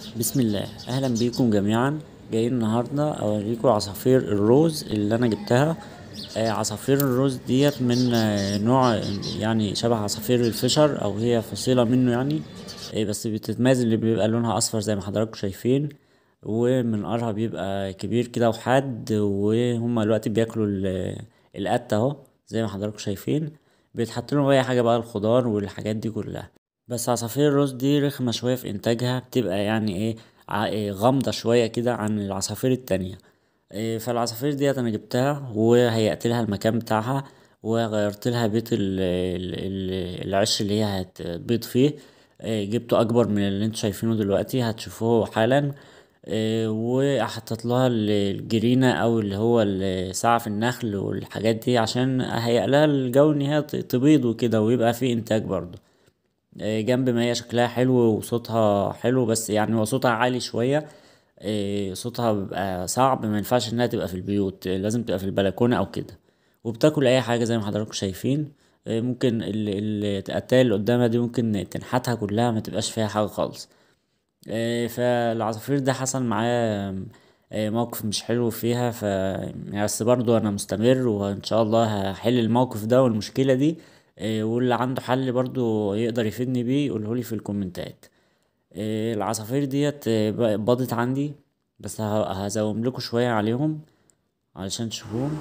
بسم الله اهلا بيكم جميعا جايين النهارده اوريكم عصافير الروز اللي انا جبتها آه، عصافير الروز ديت من آه، نوع يعني شبه عصافير الفشر او هي فصيلة منه يعني آه، بس بتتميز اللي بيبقى لونها اصفر زي ما حضراتكم شايفين ومنقارها بيبقى كبير كده وحاد وهما دلوقتي بياكلوا ال- القتة اهو زي ما حضراتكم شايفين بيتحط لهم اي حاجة بقى الخضار والحاجات دي كلها بس عصافير الروز دي رخمة شوية في إنتاجها بتبقى يعني إيه ع- إيه غامضة شوية كده عن العصافير التانية إيه فالعصافير ديت أنا جبتها وهيأت لها المكان بتاعها وغيرت لها بيت ال ال ال العش اللي هي هتبيض فيه إيه جبته أكبر من اللي انتوا شايفينه دلوقتي هتشوفوه حالا إيه وحطيت لها ال- الجرينة أو اللي هو ال- سقف النخل والحاجات دي عشان أهيأ لها الجو إن هي ت- تبيض وكده ويبقى فيه إنتاج برضه. آه، جنب ما هي شكلها حلو وصوتها حلو بس يعني هو صوتها عالي شوية آه، صوتها بيبقى صعب ما ينفعش انها تبقى في البيوت آه، لازم تبقى في البلكونة او كده وبتاكل اي حاجة زي ما حضراتكم شايفين آه، ممكن ال- التقتال اللي قدامها دي ممكن تنحتها كلها ما تبقاش فيها حاجة خالص آه، فالعصافير ده حصل معاه آه، موقف مش حلو فيها ف يعني بس برضو انا مستمر وان شاء الله هحل الموقف ده والمشكلة دي آه، واللي عنده حل برضو يقدر يفيدني بيه يقولهولي في الكومنتات آه، العصافير ديت آه، ب- باضت عندي بس ه- هزوم لكم شوية عليهم علشان تشوفوهم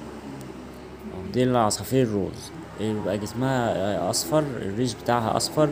أهو دي العصافير الروز آه، بيبقى جسمها آه، اصفر الريش بتاعها اصفر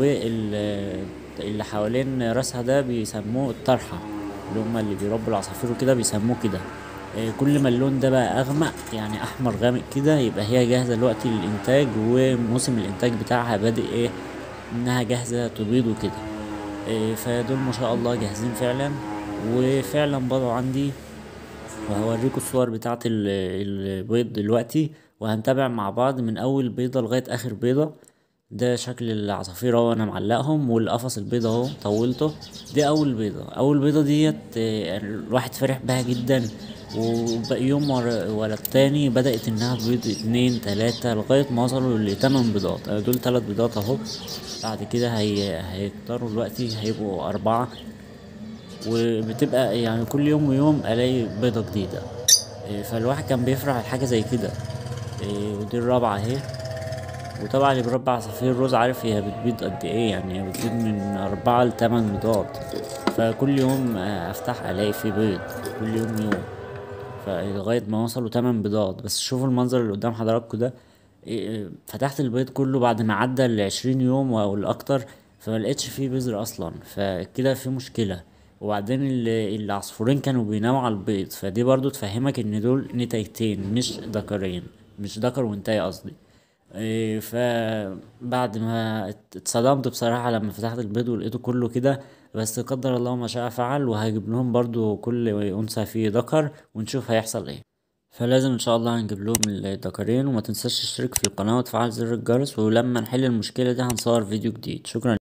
وال اللي حوالين راسها ده بيسموه الطرحة اللي هما اللي بيربوا العصافير وكده بيسموه كده آه، كل ما اللون ده بقى اغمق يعني احمر غامق كده يبقى هي جاهزة دلوقتي للانتاج وموسم الانتاج بتاعها بادئ ايه انها جاهزة تبيض وكده آه، فدول ما شاء الله جاهزين فعلا وفعلا بضعوا عندي وهوريكم الصور بتاعت ال- البيض دلوقتي وهنتابع مع بعض من اول بيضة لغاية اخر بيضة ده شكل العصافير اهو انا معلقهم والقفص البيض اهو طولته دي اول بيضة اول بيضة ديت آه، الواحد فرح بها جدا وبقى يوم ورا, ورا التاني بدأت انها تبيض اتنين تلاتة لغاية ما وصلوا لتمن بيضات آه، دول تلات بيضات اهو بعد كده هي... هيكتروا دلوقتي هيبقوا اربعة وبتبقى يعني كل يوم ويوم الاقي بيضة جديدة إيه، فالواحد كان بيفرح لحاجة زي كده إيه، ودي الرابعة اهي وطبعا اللي بيربي عصافير روز عارف هي بتبيض قد ايه يعني هي بتبيض من أربعة لتمن بيضات فكل يوم آه، افتح الاقي فيه بيض كل يوم يوم فلغاية ما وصلوا تمن بيضات بس شوفوا المنظر اللي قدام حضراتكم ده إيه، فتحت البيض كله بعد ما عدى العشرين يوم او الاكتر فما لقيتش فيه بذر اصلا فكده في مشكلة وبعدين ال- العصفورين كانوا بيناموا على البيض فدي برضو تفهمك ان دول نتايتين مش ذكرين مش ذكر وانتاي قصدي إيه، فبعد ما ات- اتصدمت بصراحة لما فتحت البيض ولقيته كله كده بس قدر الله ما شاء فعل وهجيب لهم برضو كل انثى فيه ذكر ونشوف هيحصل ايه فلازم ان شاء الله هنجيب لهم الذكرين وما تنساش تشترك في القناة وتفعل زر الجرس ولما نحل المشكلة دي هنصور فيديو جديد شكرا